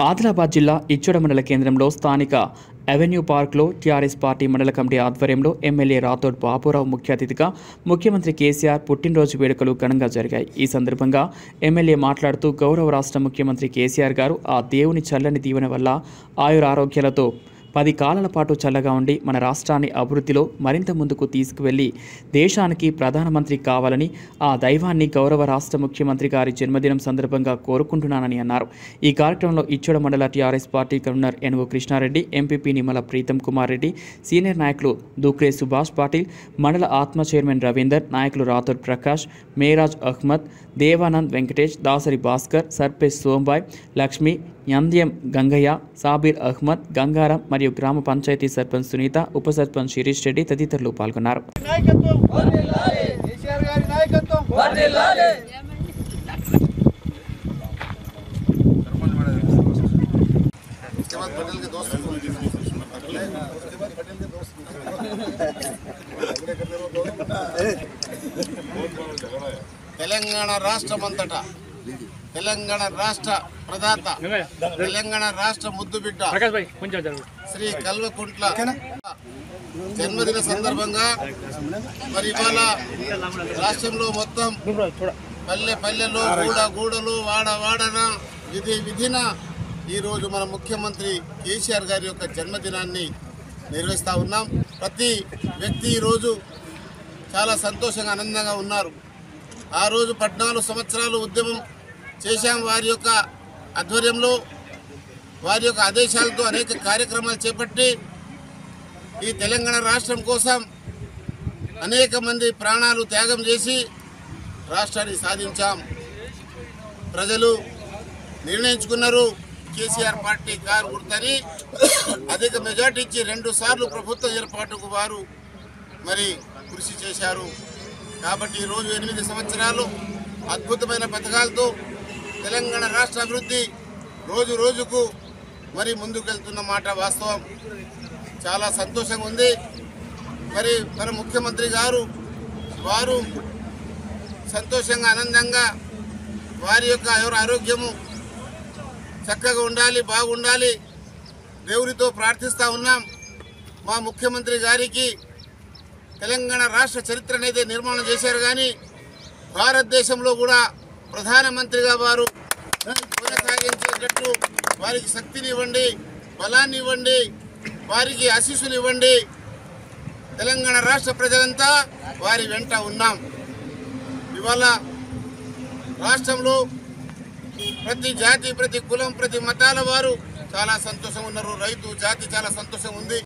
ఆదిలాబాద్ జిల్లా ఇచ్చోడ మండల కేంద్రంలో స్థానిక అవెన్యూ పార్క్లో టీఆర్ఎస్ పార్టీ మండల కమిటీ ఆధ్వర్యంలో ఎమ్మెల్యే రాథోడ్ బాబురావు ముఖ్య అతిథిగా ముఖ్యమంత్రి కేసీఆర్ పుట్టినరోజు వేడుకలు ఘనంగా జరిగాయి ఈ సందర్భంగా ఎమ్మెల్యే మాట్లాడుతూ గౌరవ రాష్ట్ర ముఖ్యమంత్రి కేసీఆర్ గారు ఆ దేవుని చల్లని దీవెన వల్ల ఆయురారోగ్యాలతో పది కాలాల పాటు చల్లగా ఉండి మన రాష్ట్రాన్ని అభివృద్ధిలో మరింత ముందుకు తీసుకువెళ్లి దేశానికి ప్రధానమంత్రి కావాలని ఆ దైవాన్ని గౌరవ రాష్ట్ర ముఖ్యమంత్రి గారి జన్మదినం సందర్భంగా కోరుకుంటున్నానని అన్నారు ఈ కార్యక్రమంలో ఇచ్చోడ మండల TRS party convener NO Krishnareddy MPP Nimmala Preetham Kumar Reddy senior నాయకులు దూక్రే సుభాష్ పాటిల్ మండల ఆత్మ చైర్మన్ రవీందర్ నాయకులు రాథోడ్ ప్రకాష్ మేరాజ్ అహ్మద్ దేవానంద్ వెంకటేష్ దాసరి భాస్కర్ సర్పేష్ సోంబాయ్ లక్ష్మి యంద్యం గంగయ్య సాబీర్ అహ్మద్ గంగారం మరియు గ్రామ పంచాయతీ సర్పంచ్ సునీత ఉప సర్పంచ్ శిరీష్ రెడ్డి తదితరులు పాల్గొన్నారు నాయకత్వం కేసీఆర్ గారి నాయకత్వం తెలంగాణ రాష్ట్రమంతటా తెలంగాణ రాష్ట్ర ప్రదాత తెలంగాణ రాష్ట్ర ముద్దుబిడ్డ శ్రీ కల్వకుంట్ల జన్మదిన సందర్భంగా మరి ఇవాళ రాష్ట్రంలో మొత్తం పల్లె పల్లెలో గూడ గూడలు వాడ వాడన విధి విధిన ఈరోజు మన ముఖ్యమంత్రి కేసీఆర్ గారి యొక్క జన్మదినాన్ని నిర్వహిస్తూ ఉన్నాం ప్రతి వ్యక్తి ఈరోజు చాలా సంతోషంగా ఆనందంగా ఉన్నారు ఆ రోజు పద్నాలుగు సంవత్సరాలు ఉద్యమం చేశాం వారి యొక్క ఆధ్వర్యంలో వారి యొక్క ఆదేశాలతో అనేక కార్యక్రమాలు చేపట్టి ఈ తెలంగాణ రాష్ట్రం కోసం అనేక మంది ప్రాణాలు త్యాగం చేసి రాష్ట్రాన్ని సాధించాం ప్రజలు నిర్ణయించుకున్నారు కేసీఆర్ పార్టీ కారు గుర్తని అధిక మెజార్టీ ఇచ్చి రెండు సార్లు ప్రభుత్వ ఏర్పాటుకు వారు మరి కృషి చేశారు కాబట్టి ఈరోజు ఎనిమిది సంవత్సరాలు అద్భుతమైన పథకాలతో తెలంగాణ రాష్ట్ర అభివృద్ధి రోజు రోజుకు మరి ముందుకెళ్తున్న మాట వాస్తవం చాలా సంతోషంగా ఉంది మరి మన ముఖ్యమంత్రి గారు వారు సంతోషంగా ఆనందంగా వారి యొక్క ఎవరి ఆరోగ్యము చక్కగా ఉండాలి బాగుండాలి దేవుడితో ప్రార్థిస్తూ ఉన్నాం మా ముఖ్యమంత్రి గారికి తెలంగాణ రాష్ట్ర చరిత్ర అనేది నిర్మాణం చేశారు కానీ భారతదేశంలో కూడా ప్రధానమంత్రిగా వారు కొనసాగించేటట్టు వారికి శక్తిని ఇవ్వండి బలాన్ని ఇవ్వండి వారికి ఆశీస్సులు ఇవ్వండి తెలంగాణ రాష్ట్ర ప్రజలంతా వారి వెంట ఉన్నాం ఇవాళ రాష్ట్రంలో ప్రతి జాతి ప్రతి కులం ప్రతి మతాల వారు చాలా సంతోషంగా ఉన్నారు రైతు జాతి చాలా సంతోషంగా ఉంది